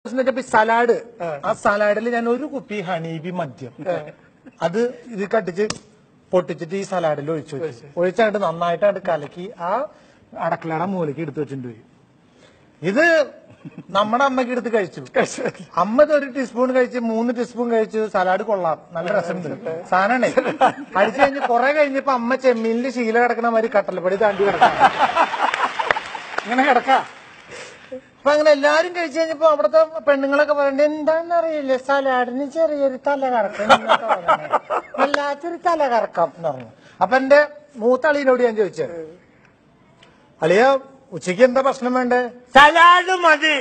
എന്നിട്ട് സലാഡ് ആ സലാഡിൽ ഞാൻ ഒരു കുപ്പി ഹണീബി മദ്യം അത് ഇത് കട്ടിച്ച് പൊട്ടിച്ചിട്ട് ഈ സലാഡിൽ ഒഴിച്ചു വെച്ചു ഒഴിച്ചാണ്ട് നന്നായിട്ടാണ്ട് കലക്കി ആ അടക്കളയുടെ മൂലയ്ക്ക് എടുത്തു വെച്ചിട്ട് പോയി ഇത് നമ്മുടെ അമ്മയ്ക്ക് എടുത്ത് കഴിച്ചു അമ്മ ഇത് ഒരു ടീസ്പൂൺ കഴിച്ച് മൂന്ന് ടീസ്പൂൺ കഴിച്ചു സലാഡ് കൊള്ളാം നല്ല രസമുണ്ട് സാധനമാണേ അടിച്ചു കഴിഞ്ഞ് കുറെ കഴിഞ്ഞപ്പോ അമ്മ ചെമ്മീനിൽ ശീല കിടക്കണ മാതിരി കട്ടലപ്പടി താണ്ടി കിടക്കാം ഇങ്ങനെ കിടക്കാം അപ്പൊ അങ്ങനെ എല്ലാരും കഴിച്ചു കഴിഞ്ഞപ്പോ അവിടുത്തെ പെണ്ണുങ്ങളൊക്കെ പറയണ്ടേ എന്താണെന്ന് അറിയില്ല സലാഡിന് ചെറിയൊരു തല കറക്കം എന്നൊക്കെ പറയണേ. വല്ലാത്തൊരു തല കറക്കം എന്ന് പറഞ്ഞു അപ്പൊ എന്റെ മൂത്ത അളിയനോട് ഞാൻ ചോദിച്ചത് അളിയ ഉച്ചയ്ക്ക് എന്താ ഭക്ഷണം വേണ്ടേ സലാഡ് മതി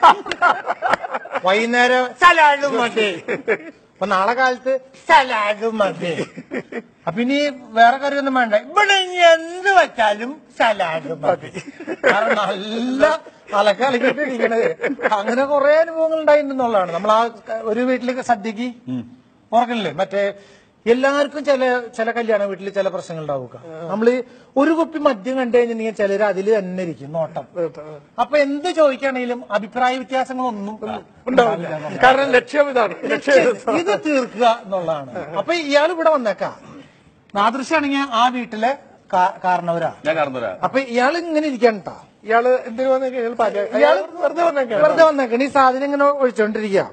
വൈകുന്നേരം സലാഡ് മതി അപ്പൊ നാളെ കാലത്ത് സലാഡ് മതി അപ്പൊ ഇനി വേറെ കറിയൊന്നും വേണ്ട ഇവിടെ ഇനി എന്ത് വെച്ചാലും സലാഡ് മതി കാരണം നല്ല അലക്കളിക്കിട്ട് ഇരിക്കണത് അങ്ങനെ കുറെ അനുഭവങ്ങൾ ഉണ്ടായിട്ടുണ്ടെന്നുള്ളതാണ് നമ്മൾ ആ ഒരു വീട്ടിലേക്ക് സദ്യക്ക് ഓർക്കണില്ലേ മറ്റേ എല്ലാവർക്കും ചില ചില കല്യാണ വീട്ടിൽ ചില പ്രശ്നങ്ങൾ ഉണ്ടാവുക നമ്മള് ഒരു കുപ്പി മദ്യം കണ്ടു കഴിഞ്ഞിട്ടുണ്ടെങ്കിൽ ചിലർ അതിൽ തന്നെ ഇരിക്കും നോട്ടം അപ്പൊ എന്ത് ചോദിക്കുകയാണെങ്കിലും അഭിപ്രായ വ്യത്യാസങ്ങളൊന്നും ഉണ്ടാവില്ല കാരണം ലക്ഷ്യം ഇതാണ് ലക്ഷ്യം ഇത് തീർക്കുക എന്നുള്ളതാണ് അപ്പൊ ഇയാൾ ഇവിടെ വന്നേക്കാം നാദൃശ്യാണെങ്കിൽ ആ വീട്ടിലെ കാ- കാരണവരാ ഞാൻ കാരണവരാ അപ്പൊ ഇയാൾ ഇങ്ങനെ ഇരിക്കണ്ടാ ഇയാള് എന്തിനു വന്നേക്കാ ഇയാൾ പാചകം ഇയാള് ഇയാള് വെറുതെ വന്നേക്കാ വെറുതെ വന്നേക്കണ ഈ സാധനം ഇങ്ങനെ ഒഴിച്ചോണ്ടിരിക്കുക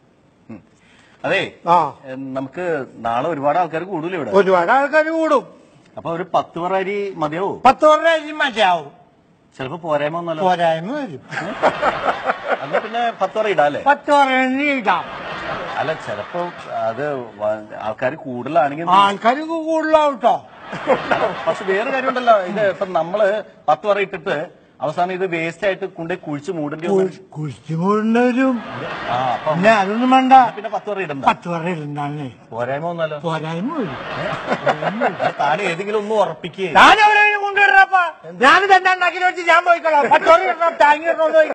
അതെ ആ ഏ, നമുക്ക് നാളെ ഒരുപാട് ആൾക്കാർ കൂടുതൽ ഇവിടെ ഒരുപാട് ആൾക്കാർ കൂടും അപ്പൊ ഒരു പത്ത് പറ അരി മതിയാവോ പത്ത് പറഞ്ഞ അരി മതിയാവും ചിലപ്പോ പോരായ്മ ഒന്നല്ലോ പോരായ്മ വരും എന്നാ പിന്നെ പത്ത് പറ ഇടാല്ലേ പത്ത് പറഞ്ഞ ഇടാം അല്ല ചിലപ്പോ അത് ആൾക്കാർ കൂടുതലാണെങ്കിൽ ആൾക്കാർ കൂടുതലാവും കേട്ടോ പക്ഷെ വേറെ കാര്യമുണ്ടല്ലോ ഇത് ഇപ്പൊ നമ്മള് പത്ത് പറ ഇട്ടിട്ട് അവസാനം ഇത് വേസ്റ്റ് ആയിട്ട് കൊണ്ടേ കുഴിച്ച് മൂടേണ്ടി വന്നു കുഴിച്ചുകൊണ്ടരും ആ അപ്പൊ പിന്നെ അതൊന്നും വേണ്ട പിന്നെ പത്ത് പറ ഇടണ്ട പത്ത് പറഞ്ഞ ഇടണ്ടാണേ പോരായ്മ ഒന്നല്ലോ പോരായ്മ വരും താൻ ഏതെങ്കിലും ഒന്നും ഉറപ്പിക്കേ ഞാൻ എവിടെ കൊണ്ടുവരണപ്പാ ഞാൻ തന്നെ ഉണ്ടാക്കി വെച്ച് ഞാൻ പോയിക്കളാം പത്തോളം താങ്ങി ഇടണോ